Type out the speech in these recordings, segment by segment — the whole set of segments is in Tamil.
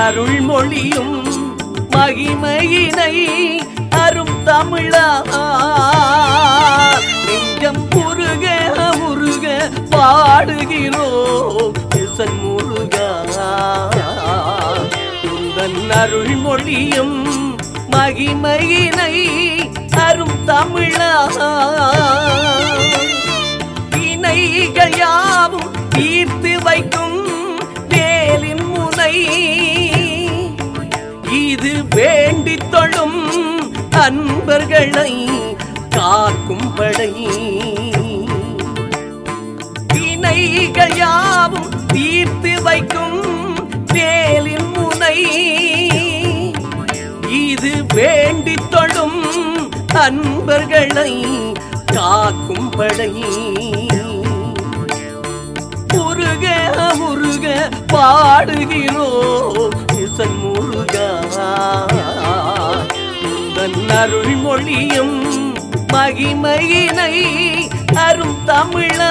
அருள் மொழியும் மகிமையினை அரும் தமிழா நெஞ்சம் உருக உருக பாடுகிறோம் உசன் முருகா உந்தன் அருள் மொழியும் மகிமையினை அரும் தமிழா வினைகள் யாவும் தீர்த்து வைக்கும் வேலின் முனை இது வேண்டித் தொழும் அன்பர்களை காக்கும் படை வினைகள் யாவும் தீர்த்து வைக்கும் வேலின் முனை இது வேண்டித் தொழும் அன்பர்களை காக்கும் படை முருக முருக பாடுகிறோம் இசன் முருகா உந்தன் அருள் மொழியும் மகிமையினை அரும் தமிழா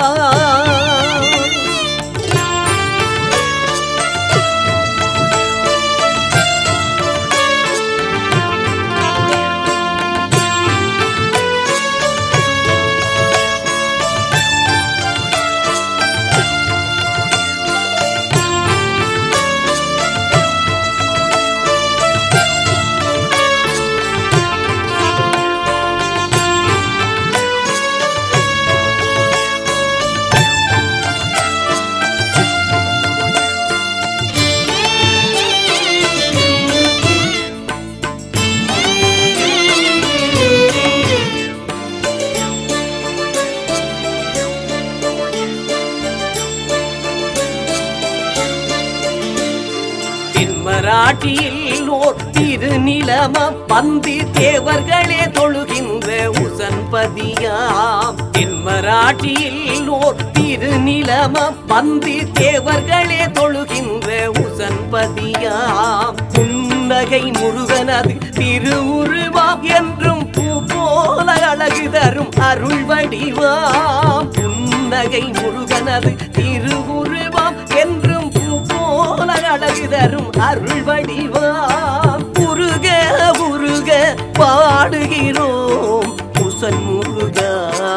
தென்மராட்டியில் ஓர் திருநிலம பந்தி தேவர்களே தொழுகின்ற உசன்பதியாம் தென்மராட்டியில் ஓர் திருநிலம பந்தி தேவர்களே தொழுகின்ற உசன்பதியாம் புன்னகை முருகனது திருவுருவாம் என்றும் பூ போல அழகு தரும் அருள் வடிவாம் புன்னகை முருகனது திருவுருவாம் என்றும் பூ போல அழகு தரும் அருள் வடிவாம் முருக முருக பாடுகிறோம் புசன் முருகா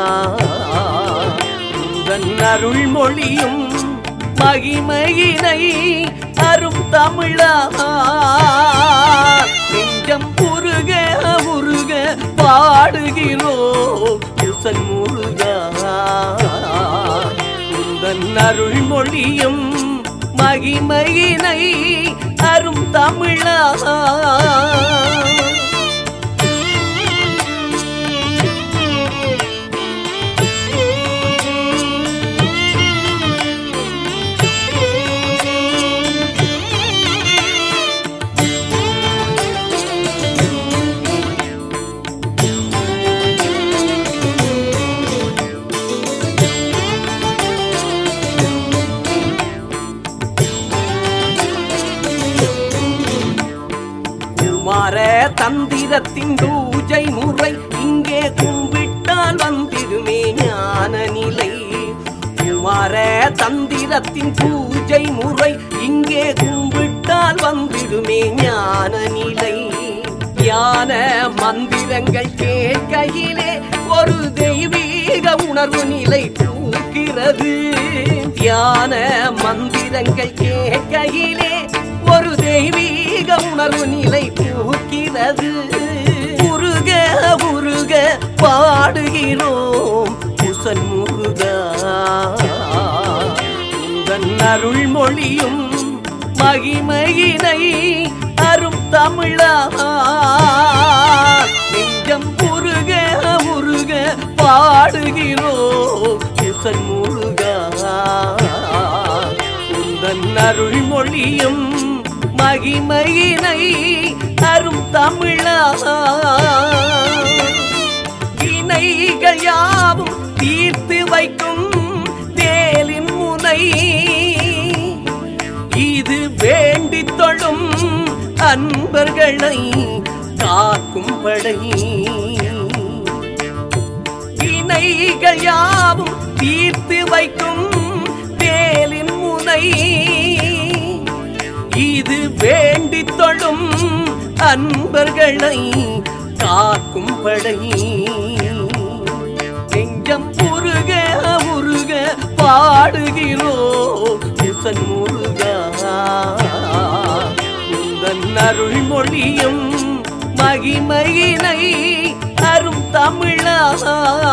உந்தன் அருள் மொழியும் மகிமையினை அரும் தமிழா நெஞ்சம் உருக உருக பாடுகிறோம் புசன் முருகா உந்தன் அருள் மொழியும் மகிமையினை அரும் தமிழா குமார தந்திரத்தின் பூஜை முறை இங்கே கும்பிட்டால் வந்திடுமே ஞான நிலை குமார தந்திரத்தின் பூஜை முறை இங்கே கும்பிட்டால் வந்திடுமே ஞான நிலை ஞான மந்திரங்கள் கேட்கையிலே ஒரு தெய்வீக உணர்வு நிலை பூக்கிறது தியான மந்திரங்கள் கேட்கையிலே ஒரு தெய்வீக உணர்வு நிலை பூக்கிறது முருக முருக பாடுகிறோம் புசன் முருகா உந்தன் அருள் மொழியும் மகிமையினை அரும் தமிழா நெஞ்சம் முருக முருக பாடுகிறோம் புசன் முருகா உந்தன் அருள் மொழியும் மகிமையினை அரும் தமிழா வினைகள் யாவும் தீர்த்து வைக்கும் வேலின் முனை இது வேண்டித் தொழும் அன்பர்களை காக்கும் படை வினைகள் யாவும் தீர்த்து வைக்கும் வேலின் முனை இது வேண்டித் தொழும் அன்பர்களை காக்கும் படை நெஞ்சம் உருக உருக பாடுகிறோ முசன் முருகா உந்தன் அருள்மொழியும் மகிமையினை அரும் தமிழா